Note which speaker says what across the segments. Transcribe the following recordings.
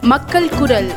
Speaker 1: மக்கள் குரல்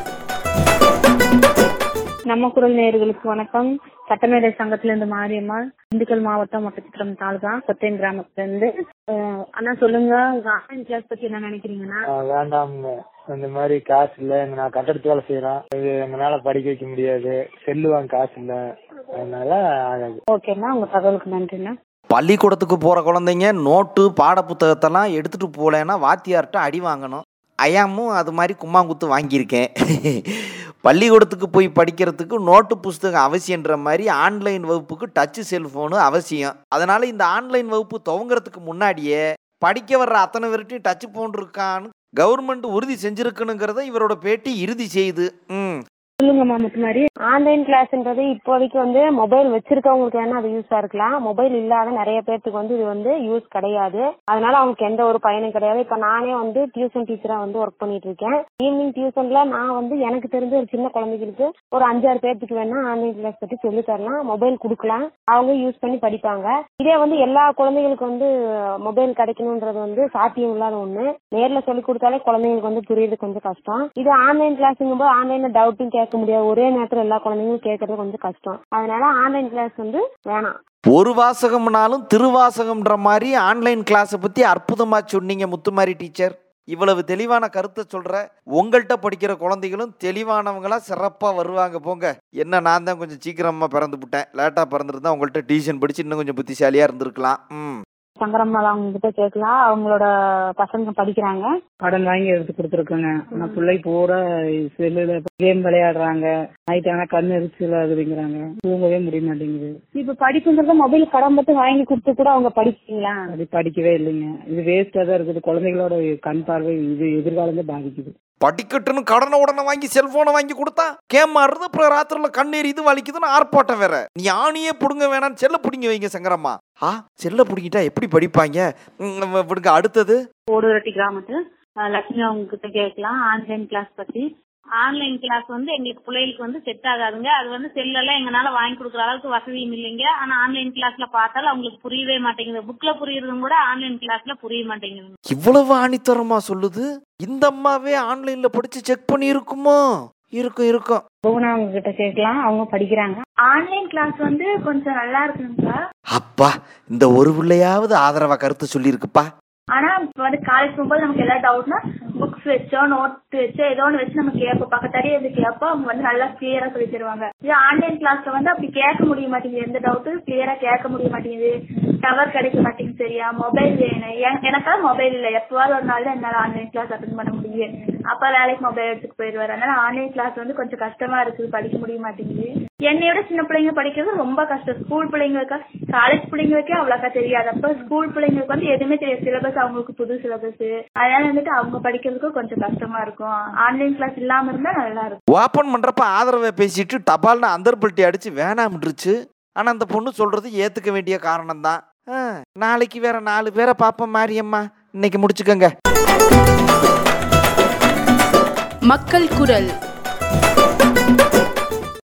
Speaker 2: நம்ம குரல் நேயர்களுக்கு வணக்கம் சட்டமேதை சங்கத்திலிருந்து மாரியம்மாள் திண்டுக்கல் மாவட்டம் மொட்டச்சித்திரம் தாலுகா கொத்தையன் கிராமத்துல இருந்து அஹ் அண்ணா சொல்லுங்க உங்க ஆன்லைன் கிளாஸ் பத்தி என்ன நினைக்கிறீங்கன்னா
Speaker 3: ஆஹ் வேண்டாமுங்க இந்த மாதிரி காசு இல்ல எங்க நான் கட்டடத்து வேலை செய்யறோம் இது எங்களால படிக்க வைக்க முடியாது செல்லு வாங்க காசு இல்ல அதனால ஆகாது
Speaker 2: ஓகேண்ணா உங்க தகவலுக்கு நன்றிண்ணா
Speaker 4: பள்ளிக்கூடத்துக்கு போகிற குழந்தைங்க நோட்டு பாட புத்தகத்தெல்லாம் எடுத்துகிட்டு போகலன்னா வாத்தியார்கிட்ட அடி வாங்கணும் ஐயாமும் அது மாதிரி கும்மாங்குத்து வாங்கியிருக்கேன் பள்ளிக்கூடத்துக்கு போய் படிக்கிறதுக்கு நோட்டு புஸ்தகம் அவசியன்ற மாதிரி ஆன்லைன் வகுப்புக்கு டச்சு செல்ஃபோனு அவசியம் அதனால் இந்த ஆன்லைன் வகுப்பு துவங்குறதுக்கு முன்னாடியே படிக்க வர்ற அத்தனை பேர்ட்டையும் டச்சு ஃபோன் இருக்கான்னு கவர்மெண்ட் உறுதி செஞ்சுருக்கணுங்கிறத இவரோட பேட்டி இறுதி செய்யுது ம்
Speaker 2: சொல்லுங்கம்மா முத்துமாரி ஆன்லைன் கிளாஸ்ன்றது இப்போதைக்கு வந்து மொபைல் வச்சிருக்கவங்களுக்கு வேணா அது யூஸா இருக்கலாம் மொபைல் இல்லாத நிறைய பேர்த்துக்கு வந்து இது வந்து யூஸ் கிடையாது அதனால அவங்களுக்கு எந்த ஒரு பயனும் கிடையாது இப்ப நானே வந்து டியூஷன் டீச்சரா வந்து ஒர்க் பண்ணிட்டு இருக்கேன் ஈவினிங் டியூஷன்ல நான் வந்து எனக்கு தெரிஞ்ச ஒரு சின்ன குழந்தைகளுக்கு ஒரு அஞ்சாறு பேர்த்துக்கு வேணா ஆன்லைன் கிளாஸ் பத்தி சொல்லி தரலாம் மொபைல் கொடுக்கலாம் அவங்க யூஸ் பண்ணி படிப்பாங்க இதே வந்து எல்லா குழந்தைகளுக்கு வந்து மொபைல் கிடைக்கணும்ன்றது வந்து சாத்தியம் இல்லாத ஒண்ணு நேர்ல சொல்லி கொடுத்தாலே குழந்தைங்களுக்கு வந்து புரியுறது கொஞ்சம் கஷ்டம் இது ஆன்லைன் கிளாஸுங்கும் போது ஆன்லைன்ல டவுட்டும் கேட்க முடியாது ஒரே நேரத்துல எல்லா குழந்தைங்களும் கேட்கறது கொஞ்சம் கஷ்டம் அதனால ஆன்லைன் கிளாஸ் வந்து வேணாம்
Speaker 4: ஒரு வாசகம்னாலும் திருவாசகம்ன்ற மாதிரி ஆன்லைன் கிளாஸை பற்றி அற்புதமாக சொன்னீங்க முத்துமாரி டீச்சர் இவ்வளவு தெளிவான கருத்தை சொல்கிற உங்கள்கிட்ட படிக்கிற குழந்தைகளும் தெளிவானவங்களா சிறப்பாக வருவாங்க போங்க என்ன நான் தான் கொஞ்சம் சீக்கிரமாக பிறந்து விட்டேன் லேட்டாக பிறந்திருந்தா உங்கள்கிட்ட டியூஷன் படித்து இன்னும் கொஞ்சம் புத்திசாலியாக இருந்திருக்கலாம் ம்
Speaker 2: சங்கரம்மாள் அவங்க கிட்ட கேட்கலாம் அவங்களோட பசங்க படிக்கிறாங்க
Speaker 5: கடன் வாங்கி எடுத்து கொடுத்துருக்கோங்க ஆனா பிள்ளை பூரா செல்லுல கேம் விளையாடுறாங்க நைட் ஆனா கண் எரிச்சல் ஆகுதுங்கிறாங்க தூங்கவே முடிய மாட்டேங்குது
Speaker 2: இப்ப படிப்புங்கிறத மொபைல் கடன் மட்டும் வாங்கி கொடுத்து கூட அவங்க படிக்கிறீங்களா
Speaker 5: அது படிக்கவே இல்லைங்க இது வேஸ்டா தான் இருக்குது குழந்தைகளோட கண் பார்வை இது எதிர்காலமே பாதிக்குது
Speaker 4: படிக்கட்டுன்னு கடனை உடனே வாங்கி செல்போனை வாங்கி கொடுத்தா கேம் ஆடுறது அப்புறம் ராத்திரில கண்ணீர் இது வலிக்குதுன்னு ஆர்ப்பாட்டம் வேற நீ ஆணியே பிடுங்க வேணாம்னு செல்ல பிடிங்க வைங்க சங்கரம்மா ஆ செல்ல பிடிங்கிட்டா எப்படி படிப்பாங்க ம், விடுங்க அடுத்தது
Speaker 6: ஓடுரட்டி கிராமத்து அஹ் லட்சுமி அவங்க கிட்ட கேட்கலாம் ஆன்லைன் கிளாஸ் பத்தி ஆன்லைன் கிளாஸ் வந்து எங்களுக்கு பிள்ளைகளுக்கு வந்து செட் ஆகாதுங்க அது வந்து செல்லெல்லாம் எங்களால வாங்கி கொடுக்குற அளவுக்கு வசதியும் இல்லைங்க ஆனா ஆன்லைன் கிளாஸ்ல பார்த்தாலும் அவங்களுக்கு புரியவே மாட்டேங்குது புக்ல புரியுறதும் கூட ஆன்லைன் கிளாஸ்ல புரிய மாட்டேங்குது
Speaker 4: இவ்வளவு ஆணித்தரமா சொல்லுது இந்த அம்மாவே ஆன்லைன்ல படிச்சு செக் பண்ணி இருக்குமோ இருக்கும் இருக்கும்
Speaker 2: புவனா அவங்க கிட்ட கேட்கலாம் அவங்க படிக்கிறாங்க
Speaker 6: ஆன்லைன் கிளாஸ் வந்து கொஞ்சம் நல்லா இருக்குங்க
Speaker 4: அப்பா இந்த ஒரு பிள்ளையாவது ஆதரவா கருத்து சொல்லியிருக்குப்பா
Speaker 6: ஆனா இப்ப வந்து காலேஜ் போகும்போது நமக்கு எல்லா டவுட்னா புக்ஸ் வச்சோ நோட் வச்சோ ஏதோ ஒன்று வச்சு நம்ம கேட்போம் பக்கத்தாடியே இருந்து கேட்போம் அவங்க வந்து நல்லா கிளியரா சொல்லி தருவாங்க இது ஆன்லைன் கிளாஸ்ல வந்து அப்படி கேட்க முடிய மாட்டேங்குது எந்த டவுட்டும் கிளியரா கேட்க முடிய மாட்டேங்குது டவர் கிடைக்க மாட்டேங்குது சரியா மொபைல் வேணும் என்- எனக்கெல்லாம் மொபைல் இல்ல எப்பவாவது ஒரு நாள் தான் என்னால ஆன்லைன் கிளாஸ் அட்டன் பண்ண முடியும் அப்பா வேலைக்கு மொபைல் எடுத்துட்டு போயிடுவாரு அதனால ஆன்லைன் கிளாஸ் வந்து கொஞ்சம் கஷ்டமா இருக்குது படிக்க முடிய மாட்டேங்குது என்னையோட சின்ன பிள்ளைங்க படிக்கிறது ரொம்ப கஷ்டம் ஸ்கூல் பிள்ளைங்களுக்கு காலேஜ் பிள்ளைங்களுக்கே அவ்வளோக்கா தெரியாது அப்ப ஸ்கூல் பிள்ளைங்களுக்கு வந்து எதுவுமே தெரியாது சிலபஸ் அவங்களுக்கு புது சிலபஸ் அதனால வந்துட்டு அவங்க படிக்கிறதுக்கும் கொஞ்சம் கஷ்டமா இருக்கும் ஆன்லைன் கிளாஸ் இல்லாம இருந்தா நல்லா இருக்கும்
Speaker 4: ஓப்பன் பண்றப்ப ஆதரவை பேசிட்டு டபால்னு அந்தர்பல்ட்டி அடிச்சு வேணாம்ன்றுச்சு ஆனா அந்த பொண்ணு சொல்றது ஏத்துக்க வேண்டிய காரணம் தான் நாளைக்கு வேற நாலு பேரை பாப்போம் மாரியம்மா இன்னைக்கு முடிச்சுக்கோங்க
Speaker 1: மக்கள் குரல்